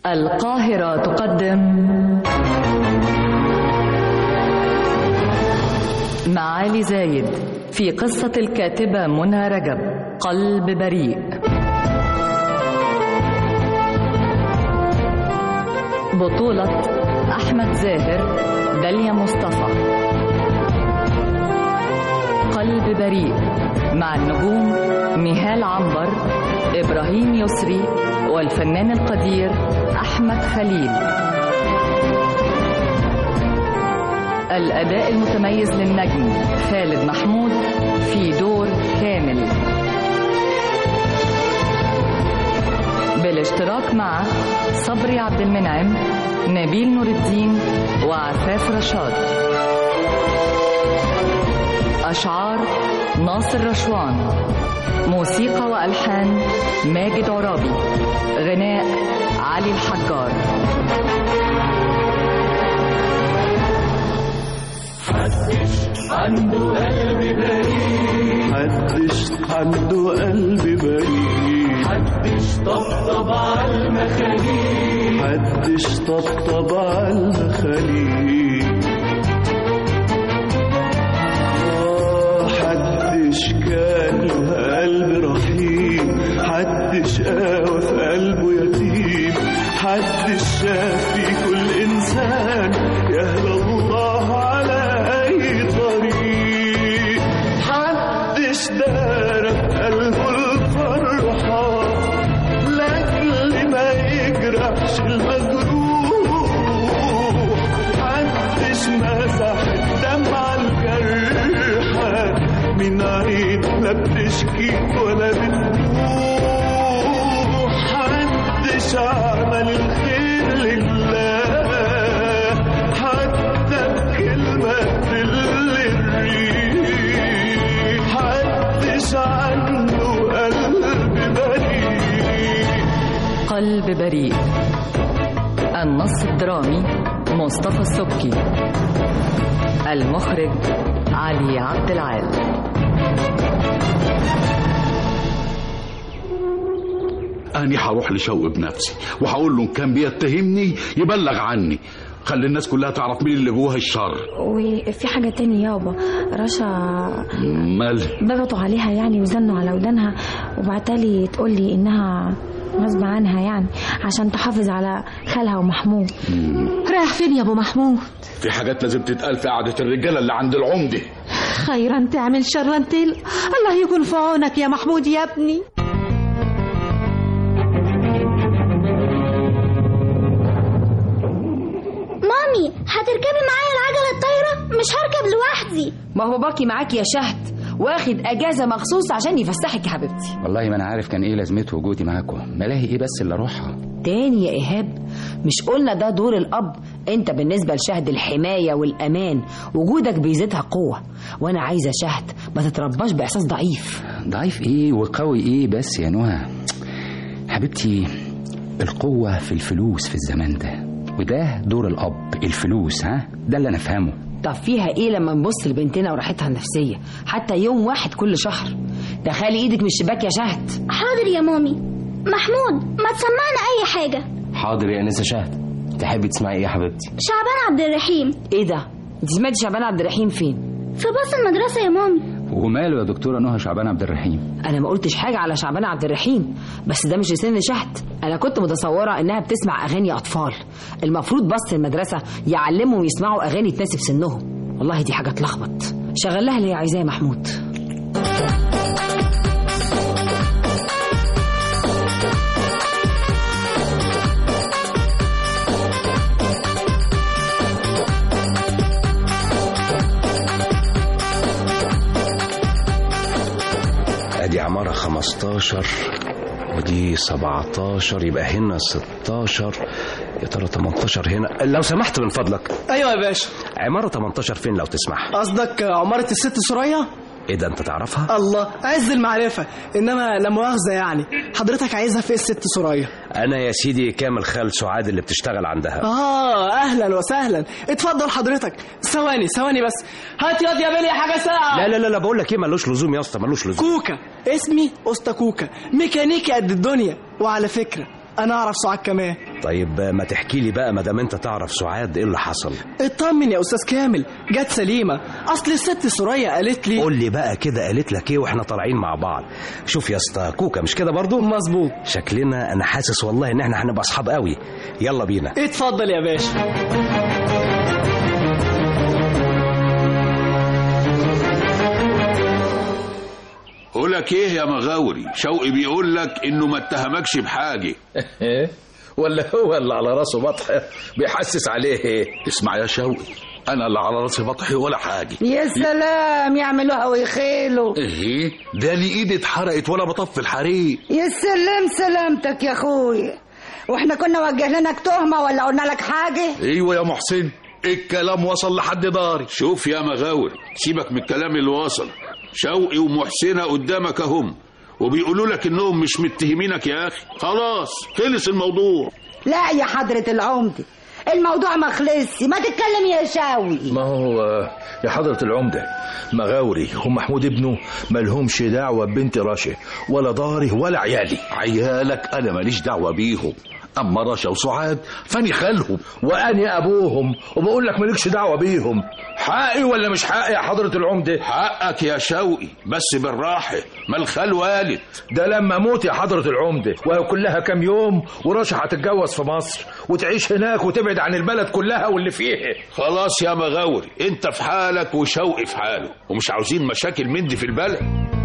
القاهرة تقدم معالي زايد في قصة الكاتبة منى رجب قلب بريء بطولة أحمد زاهر داليا مصطفى قلب بريء مع النجوم نهال عنبر إبراهيم يسري والفنان القدير أحمد خليل الأداء المتميز للنجم خالد محمود في دور كامل بالاشتراك مع صبري عبد المنعم نبيل نور الدين وعفاف رشاد أشعار ناصر رشوان موسيقى وألحان ماجد عرابي غناء علي الحجار محدش عنده قلب بريء محدش عنده قلب بريء محدش طبطب على المخاليق محدش طبطب على المخاليق آه، حدش كان له قلب رحيم حدش قاوى في قلبه يتيم حدش شاف في كل انسان يهدى الله على اي طريق حدش دار في قلبه الفرحة لاجل ما يجرحش المجروح محدش مسح الدمعة الجرحة من عين لا بتشكي ولا بتروح محدش عمل الخير لله حتى بكلمة تل الريح محدش عنده قلب بريء قلب بريء النص الدرامي مصطفى السبكي المخرج علي عبد العال أنا هروح لشوق بنفسي وهقول له إن كان بيتهمني يبلغ عني خلي الناس كلها تعرف مين اللي جواها الشر وفي حاجة تاني يابا رشا مال ضغطوا عليها يعني وزنوا على ودانها وبعتالي تقول لي انها غصب عنها يعني عشان تحافظ على خالها ومحمود رايح فين يا ابو محمود في حاجات لازم تتقال في قعدة الرجالة اللي عند العمدة خيرا تعمل شرا تل الله يكون في عونك يا محمود يا ابني مامي هتركبي معايا العجلة الطايرة مش هركب لوحدي ما هو باباكي معاكي يا شهد واخد اجازه مخصوص عشان يفسحك يا حبيبتي والله ما انا عارف كان ايه لازمته وجودي معاكم ملاهي ايه بس اللي اروحها تاني يا ايهاب مش قلنا ده دور الاب انت بالنسبه لشهد الحمايه والامان وجودك بيزيدها قوه وانا عايزه شهد ما تترباش باحساس ضعيف ضعيف ايه وقوي ايه بس يا نهى حبيبتي القوة في الفلوس في الزمان ده وده دور الأب الفلوس ها ده اللي أنا أفهمه طب فيها ايه لما نبص لبنتنا وراحتها النفسيه حتى يوم واحد كل شهر دخلي ايدك من الشباك يا شهد حاضر يا مامي محمود ما تسمعنا أي حاجة حاضر يا انسه شهد تحبي تسمعي ايه يا حبيبتي شعبان عبد الرحيم ايه ده انت سمعتي شعبان عبد الرحيم فين في باص المدرسة يا مامي وماله يا دكتورة نهى شعبان عبد الرحيم انا ما قلتش حاجه على شعبان عبد الرحيم بس ده مش لسان شهد انا كنت متصوره انها بتسمع اغاني اطفال المفروض بس المدرسه يعلمهم يسمعوا اغاني تناسب سنهم والله دي حاجه تلخبط شغل لها اللي هي عايزاه يا محمود ادي عمارة 15 ودي 17 يبقى هنا 16 يا ترى 18 هنا لو سمحت من فضلك ايوه يا باشا عمارة 18 فين لو تسمح قصدك عمارة الست سوريا ايه ده انت تعرفها الله عز المعرفة انما لا مؤاخذة يعني حضرتك عايزها في الست سوريا انا يا سيدي كامل خال سعاد اللي بتشتغل عندها اه اهلا وسهلا اتفضل حضرتك ثواني ثواني بس هات ياض يا بيلي حاجة ساعة لا لا لا لا بقول لك ايه ملوش لزوم يا اسطى ملوش لزوم كوكا اسمي استا كوكا ميكانيكي قد الدنيا وعلى فكرة انا اعرف سعاد كمان طيب ما تحكي لي بقى ما دام انت تعرف سعاد ايه اللي حصل اطمن يا استاذ كامل جت سليمه اصل الست سوريا قالت لي قول لي بقى كده قالت لك ايه واحنا طالعين مع بعض شوف يا اسطى كوكا مش كده برضو مظبوط شكلنا انا حاسس والله ان احنا هنبقى اصحاب قوي يلا بينا اتفضل يا باشا قولك ايه يا مغاوري شوقي بيقول لك انه ما اتهمكش بحاجه ولا هو اللي على راسه بطح بيحسس عليه ايه اسمع يا شوقي انا اللي على راسي بطحي ولا حاجه يا سلام يعملوها ويخيلوا ايه ده لي ايدي اتحرقت ولا بطفي الحريق يا سلام سلامتك يا اخوي واحنا كنا وجهناك تهمه ولا قلنا لك حاجه ايوه يا محسن الكلام وصل لحد داري شوف يا مغاور سيبك من الكلام اللي وصل شوقي ومحسنة قدامك اهم وبيقولوا لك انهم مش متهمينك يا اخي خلاص خلص الموضوع لا يا حضره العمده الموضوع ما خلصش ما تتكلم يا شاوي ما هو يا حضرة العمدة مغاوري ومحمود ابنه ملهمش دعوة ببنت راشد ولا ضهري ولا عيالي عيالك انا ماليش دعوه بيهم اما رشا وسعاد فاني خالهم واني ابوهم وبقول لك مالكش دعوة بيهم حقي ولا مش حقي يا حضرة العمدة حقك يا شوقي بس بالراحه ما الخال والد ده لما اموت يا حضرة العمدة وهي كلها كام يوم ورشا هتتجوز في مصر وتعيش هناك وتبعد عن البلد كلها واللي فيها خلاص يا مغاوري انت في حالك وشوقي في حاله ومش عاوزين مشاكل من دي في البلد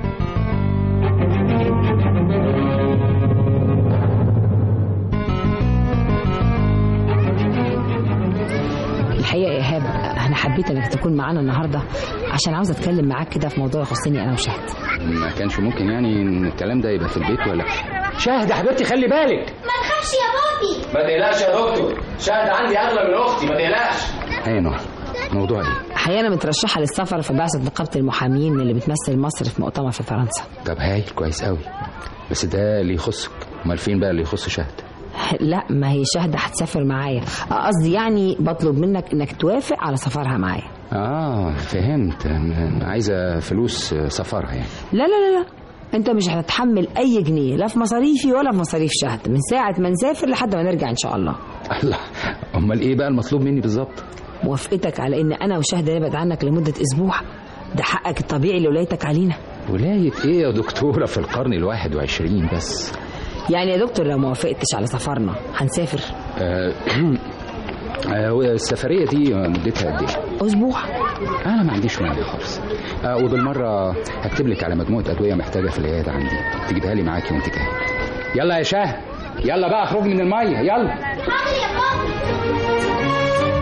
الحقيقه يا ايهاب انا حبيت انك تكون معانا النهارده عشان عاوزه اتكلم معاك كده في موضوع يخصني انا وشهد ما كانش ممكن يعني ان الكلام ده يبقى في البيت ولا شاهد يا حبيبتي خلي بالك ما تخافش يا بابي ما تقلقش يا دكتور شاهد عندي اغلى من اختي ما تقلقش ايه نوع موضوع ايه الحقيقه انا مترشحه للسفر في بعثه نقابه المحامين اللي بتمثل مصر في مؤتمر في فرنسا طب هايل كويس قوي بس ده اللي يخصك امال فين بقى اللي يخص شهد لا ما هي شهد هتسافر معايا قصدي يعني بطلب منك انك توافق على سفرها معايا اه فهمت م- عايزه فلوس سفرها يعني لا لا لا لا انت مش هتتحمل اي جنيه لا في مصاريفي ولا في مصاريف شهد من ساعه ما نسافر لحد ما نرجع ان شاء الله الله امال ايه بقى المطلوب مني بالظبط موافقتك على ان انا وشهد نبعد عنك لمده اسبوع ده حقك الطبيعي لولايتك علينا ولاية ايه يا دكتورة في القرن الواحد وعشرين بس يعني يا دكتور لو ما وافقتش على سفرنا هنسافر آه، آه، والسفرية دي مدتها قد ايه؟ اسبوع انا ما عنديش مانع خالص آه وبالمرة هكتب لك على مجموعة ادوية محتاجة في العيادة عندي تجيبها لي معاكي وانت جاي يلا يا شاه يلا بقى اخرجي من المية يلا حاضر يا بابي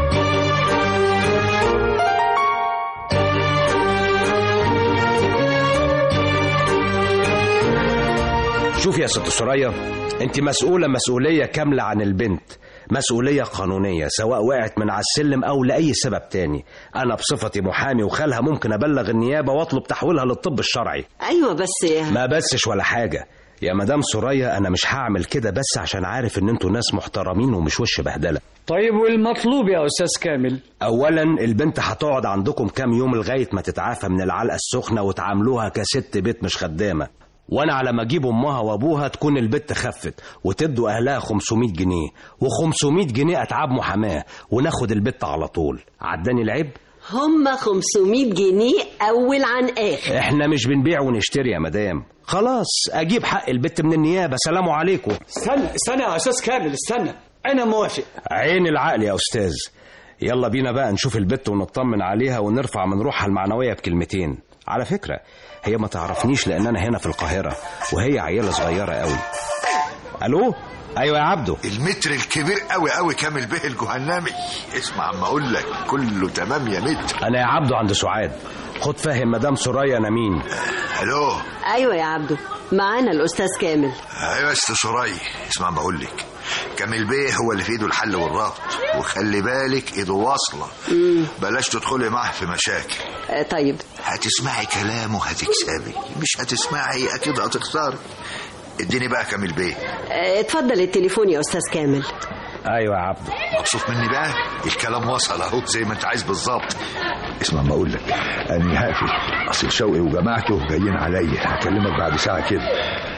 شوف يا ست سوريا انت مسؤولة مسؤولية كاملة عن البنت مسؤولية قانونية سواء وقعت من على السلم أو لأي سبب تاني أنا بصفتي محامي وخالها ممكن أبلغ النيابة وأطلب تحويلها للطب الشرعي ايوه بس ما بسش ولا حاجة يا مدام سوريا أنا مش هعمل كده بس عشان عارف إن انتوا ناس محترمين ومش وش بهدلة طيب والمطلوب يا استاذ كامل أولا البنت هتقعد عندكم كام يوم لغاية ما تتعافى من العلقة السخنة وتعاملوها كست بيت مش خدامة وانا على ما اجيب امها وابوها تكون البت خفت وتدوا اهلها 500 جنيه و500 جنيه اتعاب محاماه وناخد البت على طول عداني العيب هم 500 جنيه اول عن اخر احنا مش بنبيع ونشتري يا مدام خلاص اجيب حق البت من النيابه سلام عليكم استنى استنى يا استاذ كامل استنى انا موافق عين العقل يا استاذ يلا بينا بقى نشوف البت ونطمن عليها ونرفع من روحها المعنويه بكلمتين على فكره هي ما تعرفنيش لان انا هنا في القاهره وهي عيله صغيره قوي الو ايوه يا عبده المتر الكبير قوي قوي كامل به الجهنمي اسمع عم اقول لك كله تمام يا متر انا يا عبده عند سعاد خد فاهم مدام سوريا انا مين الو ايوه يا عبدو معانا الاستاذ كامل ايوه يا ست سوريا اسمع ما اقول لك كامل بيه هو اللي في ايده الحل والربط وخلي بالك ايده واصله بلاش تدخلي معاه في مشاكل آه، طيب هتسمعي كلامه هتكسبي مش هتسمعي اكيد هتخسري اديني بقى كامل بيه آه، اتفضل التليفون يا استاذ كامل ايوه يا عبده مبسوط مني بقى الكلام وصل اهو زي ما انت عايز بالظبط اسمع ما اقول لك انا هقفل اصل شوقي وجماعته جايين عليا هكلمك بعد ساعه كده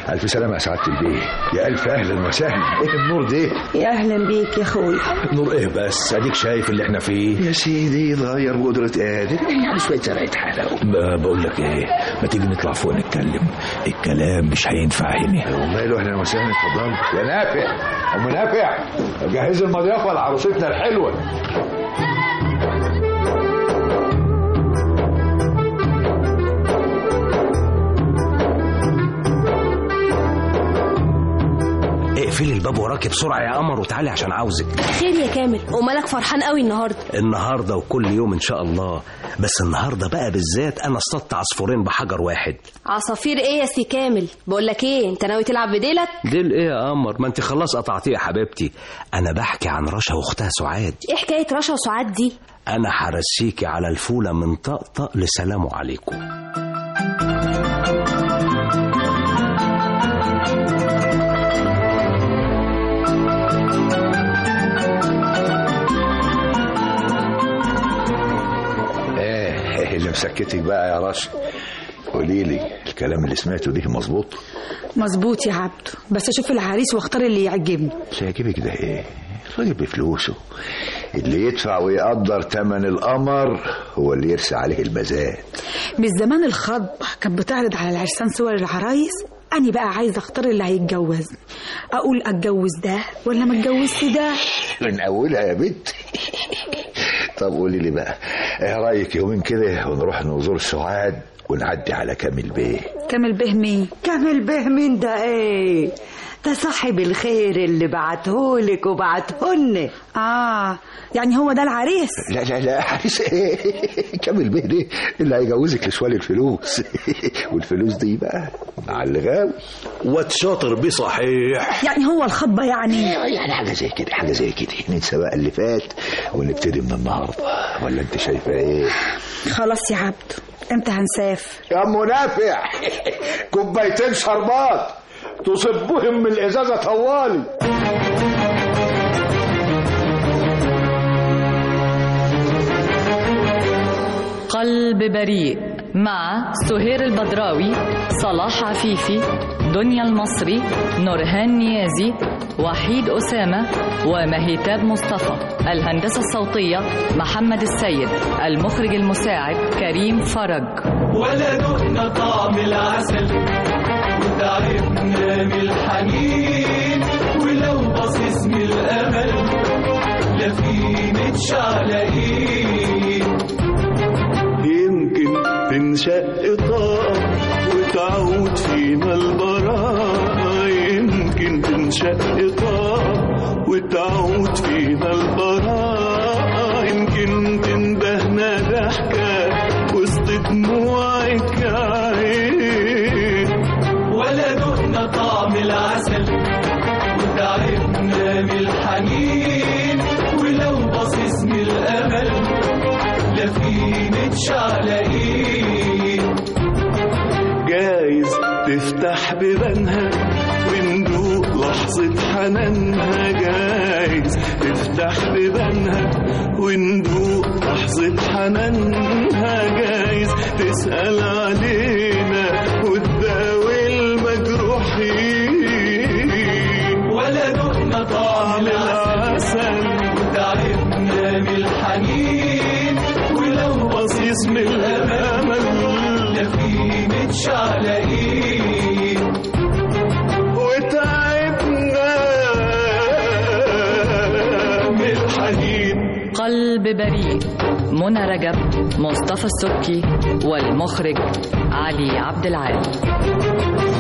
الف سلامه يا سعاده البيه يا الف اهلا وسهلا ايه النور ده يا اهلا بيك يا اخويا نور ايه بس اديك شايف اللي احنا فيه يا سيدي اتغير بقدرة قادر يعني شوية زرعة حلاوة ب- بقول لك ايه ما تيجي نطلع فوق نتكلم الكلام مش هينفع هنا والله له اهلا وسهلا اتفضل يا نافع ام نافع جهز المضيافة لعروستنا الحلوة اقفلي الباب وراكي بسرعه يا قمر وتعالي عشان عاوزك خير يا كامل ومالك فرحان قوي النهارده النهارده وكل يوم ان شاء الله بس النهارده بقى بالذات انا اصطدت عصفورين بحجر واحد عصافير ايه يا سي كامل بقول لك ايه انت ناوي تلعب بديلك ديل ايه يا قمر ما انت خلاص قطعتيه يا حبيبتي انا بحكي عن رشا واختها سعاد ايه حكايه رشا وسعاد دي انا هرسيكي على الفوله من طقطق لسلام عليكم ايه اللي مسكتك بقى يا رشا قولي لي الكلام اللي سمعته ده مظبوط مظبوط يا عبده بس اشوف العريس واختار اللي يعجبني مش هيعجبك ده ايه الراجل بفلوسه اللي يدفع ويقدر تمن القمر هو اللي يرسى عليه البزات مش زمان الخطبة كانت بتعرض على العرسان صور العرايس أنا بقى عايزة أختار اللي هيتجوزني أقول أتجوز ده ولا ما أتجوزش ده من اولها يا بنت طب قولي لي بقى ايه رايك يومين كده ونروح نزور سعاد ونعدي على كامل بيه كامل به مين كامل به مين ده ايه ده صاحب الخير اللي بعتهولك وبعتهن آه يعني هو ده العريس لا لا لا عايز ايه كامل بيه ده اللي هيجوزك لشوال الفلوس والفلوس دي بقى مع الغاوي واد شاطر بيه صحيح يعني هو الخطبة يعني يعني حاجه زي كده حاجه زي كده ننسى بقى اللي فات ونبتدي من النهارده ولا انت شايفه ايه خلاص يا عبده امتى هنسافر يا ام نافع كوبايتين شربات تصبهم من الازازه طوالي قلب بريء مع سهير البدراوي صلاح عفيفي دنيا المصري نورهان نيازي وحيد أسامة ومهيتاب مصطفى الهندسة الصوتية محمد السيد المخرج المساعد كريم فرج ولا دقنا طعم العسل وتعبنا من الحنين ولو باصص من الامل لا في متشعلقين يمكن تنشق طاقة وتعود فينا البراءة يمكن تنشق طاقة وتعود فينا البراءة يمكن تندهنا ضحكة وسط دموعك يا عين ولا دقنا طعم العسل وتعبنا من الحنين ولو باصص من الامل لا في متشعلقين جايز تفتح بيبانها وندوق لحظة حنانها جايز تفتح بيبانها وندوق لحظة حنانها جايز تسأل علينا وتداوي المجروحين ولا دقنا طعم العسل وتعبنا من الحنين ولو بصيص من الأمل لا في متشعلقين وتعبنا من الحنين قلب بريء منى رجب مصطفى السبكي والمخرج علي عبد العال